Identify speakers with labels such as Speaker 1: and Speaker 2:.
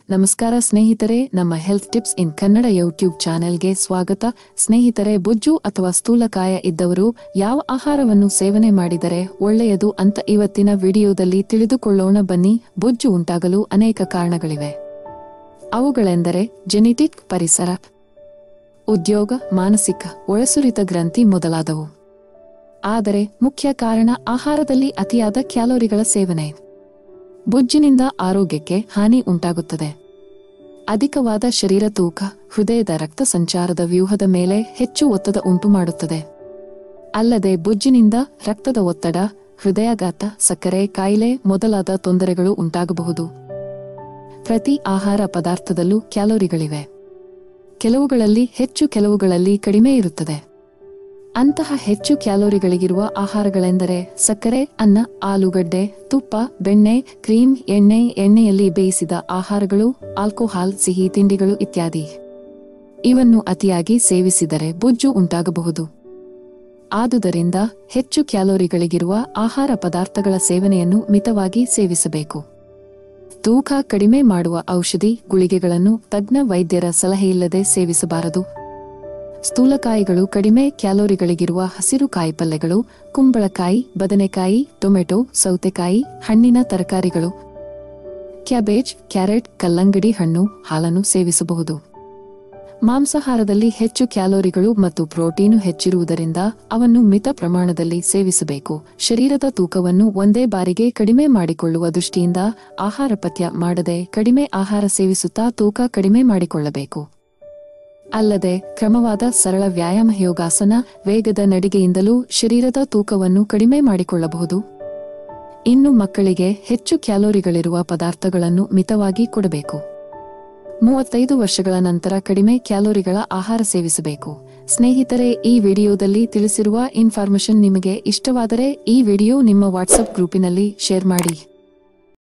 Speaker 1: ನಮಸ್ಕಾರ ಸ್ನೇಹಿತರೆ ನಮ್ಮ health tips in Kannada YouTube ಚಾನೆಲ್ಗೆ ಸ್ವಾಗತ ಸ್ನೇಹಿತರೆ ಬೊಜ್ಜು ಅಥವಾ ಸ್ಥೂಲಕಾಯ ಇದ್ದವರು ಯಾವ ಆಹಾರವನ್ನು ಸೇವನೆ ಮಾಡಿದರೆ ಒಳ್ಳೆಯದು ಅಂತ ಇವತ್ತಿನ ವಿಡಿಯೋದಲ್ಲಿ ತಿಳಿದುಕೊಳ್ಳೋಣ ಬನ್ನಿ ಬೊಜ್ಜು ಉಂಟಾಗಲು ಅನೇಕ ಕಾರಣಗಳಿವೆ ಅವುಗಳೆಂದರೆ ಜೆನೆಟಿಕ್ ಪರಿಸರ ಉದ್ಯೋಗ ಮಾನಸಿಕ ಒಳಸುರಿತ ಗ್ರಂಥಿ ಮೊದಲಾದವು ಆದರೆ ಮುಖ್ಯ ಕಾರಣ ಆಹಾರದಲ್ಲಿ ಅತಿಯಾದ ಕ್ಯಾಲೋರಿಗಳ ಸೇವನೆ ಬೊಜ್ಜಿನಿಂದ ಆರೋಗ್ಯಕ್ಕೆ ಹಾನಿ ಉಂಟಾಗುತ್ತದೆ ಅಧಿಕವಾದ ಶರೀರ ತೂಕ ಹೃದಯದ ರಕ್ತ ಸಂಚಾರದ ವ್ಯೂಹದ ಮೇಲೆ ಹೆಚ್ಚು ಒತ್ತಡ ಉಂಟು ಮಾಡುತ್ತದೆ ಅಲ್ಲದೆ ಬೊಜ್ಜಿನಿಂದ ರಕ್ತದ ಒತ್ತಡ ಹೃದಯಾಘಾತ ಸಕ್ಕರೆ ಕಾಯಿಲೆ ಮೊದಲಾದ ತೊಂದರೆಗಳು ಉಂಟಾಗಬಹುದು ಪ್ರತಿ ಆಹಾರ ಪದಾರ್ಥದಲ್ಲೂ ಕ್ಯಾಲೋರಿಗಳಿವೆ ಕೆಲವುಗಳಲ್ಲಿ ಹೆಚ್ಚು ಕೆಲವುಗಳಲ್ಲಿ ಕಡಿಮೆ ಇರುತ್ತದೆ ಅಂತಹ ಹೆಚ್ಚು ಕ್ಯಾಲೋರಿಗಳಿಗಿರುವ ಆಹಾರಗಳೆಂದರೆ ಸಕ್ಕರೆ ಅನ್ನ ಆಲೂಗಡ್ಡೆ ತುಪ್ಪ ಬೆಣ್ಣೆ ಕ್ರೀಮ್ ಎಣ್ಣೆ ಎಣ್ಣೆಯಲ್ಲಿ ಬೇಯಿಸಿದ ಆಹಾರಗಳು ಆಲ್ಕೋಹಾಲ್ ಸಿಹಿ ತಿಂಡಿಗಳು ಇತ್ಯಾದಿ ಇವನ್ನು ಅತಿಯಾಗಿ ಸೇವಿಸಿದರೆ ಬೊಜ್ಜು ಉಂಟಾಗಬಹುದು ಆದುದರಿಂದ ಹೆಚ್ಚು ಕ್ಯಾಲೋರಿಗಳಿಗಿರುವ ಆಹಾರ ಪದಾರ್ಥಗಳ ಸೇವನೆಯನ್ನು ಮಿತವಾಗಿ ಸೇವಿಸಬೇಕು ತೂಕ ಕಡಿಮೆ ಮಾಡುವ ಔಷಧಿ ಗುಳಿಗೆಗಳನ್ನು ತಜ್ಞ ವೈದ್ಯರ ಸಲಹೆಯಿಲ್ಲದೆ ಸೇವಿಸಬಾರದು ಸ್ಥೂಲಕಾಯಿಗಳು ಕಡಿಮೆ ಕ್ಯಾಲೋರಿಗಳಿಗಿರುವ ಹಸಿರು ಕಾಯಿಪಲ್ಯಗಳು ಕುಂಬಳಕಾಯಿ ಬದನೆಕಾಯಿ ಟೊಮೆಟೊ ಸೌತೆಕಾಯಿ ಹಣ್ಣಿನ ತರಕಾರಿಗಳು ಕ್ಯಾಬೇಜ್ ಕ್ಯಾರೆಟ್ ಕಲ್ಲಂಗಡಿ ಹಣ್ಣು ಹಾಲನ್ನು ಸೇವಿಸಬಹುದು ಮಾಂಸಾಹಾರದಲ್ಲಿ ಹೆಚ್ಚು ಕ್ಯಾಲೋರಿಗಳು ಮತ್ತು ಪ್ರೋಟೀನು ಹೆಚ್ಚಿರುವುದರಿಂದ ಅವನ್ನು ಮಿತ ಪ್ರಮಾಣದಲ್ಲಿ ಸೇವಿಸಬೇಕು ಶರೀರದ ತೂಕವನ್ನು ಒಂದೇ ಬಾರಿಗೆ ಕಡಿಮೆ ಮಾಡಿಕೊಳ್ಳುವ ದೃಷ್ಟಿಯಿಂದ ಆಹಾರ ಪಥ್ಯ ಮಾಡದೆ ಕಡಿಮೆ ಆಹಾರ ಸೇವಿಸುತ್ತಾ ತೂಕ ಕಡಿಮೆ ಮಾಡಿಕೊಳ್ಳಬೇಕು ಅಲ್ಲದೆ ಕ್ರಮವಾದ ಸರಳ ವ್ಯಾಯಾಮ ಯೋಗಾಸನ ವೇಗದ ನಡಿಗೆಯಿಂದಲೂ ಶರೀರದ ತೂಕವನ್ನು ಕಡಿಮೆ ಮಾಡಿಕೊಳ್ಳಬಹುದು ಇನ್ನು ಮಕ್ಕಳಿಗೆ ಹೆಚ್ಚು ಕ್ಯಾಲೋರಿಗಳಿರುವ ಪದಾರ್ಥಗಳನ್ನು ಮಿತವಾಗಿ ಕೊಡಬೇಕು ಮೂವತ್ತೈದು ವರ್ಷಗಳ ನಂತರ ಕಡಿಮೆ ಕ್ಯಾಲೋರಿಗಳ ಆಹಾರ ಸೇವಿಸಬೇಕು ಸ್ನೇಹಿತರೆ ಈ ವಿಡಿಯೋದಲ್ಲಿ ತಿಳಿಸಿರುವ ಇನ್ಫಾರ್ಮೇಶನ್ ನಿಮಗೆ ಇಷ್ಟವಾದರೆ ಈ ವಿಡಿಯೋ ನಿಮ್ಮ ವಾಟ್ಸ್ಆಪ್ ಗ್ರೂಪಿನಲ್ಲಿ ಶೇರ್ ಮಾಡಿ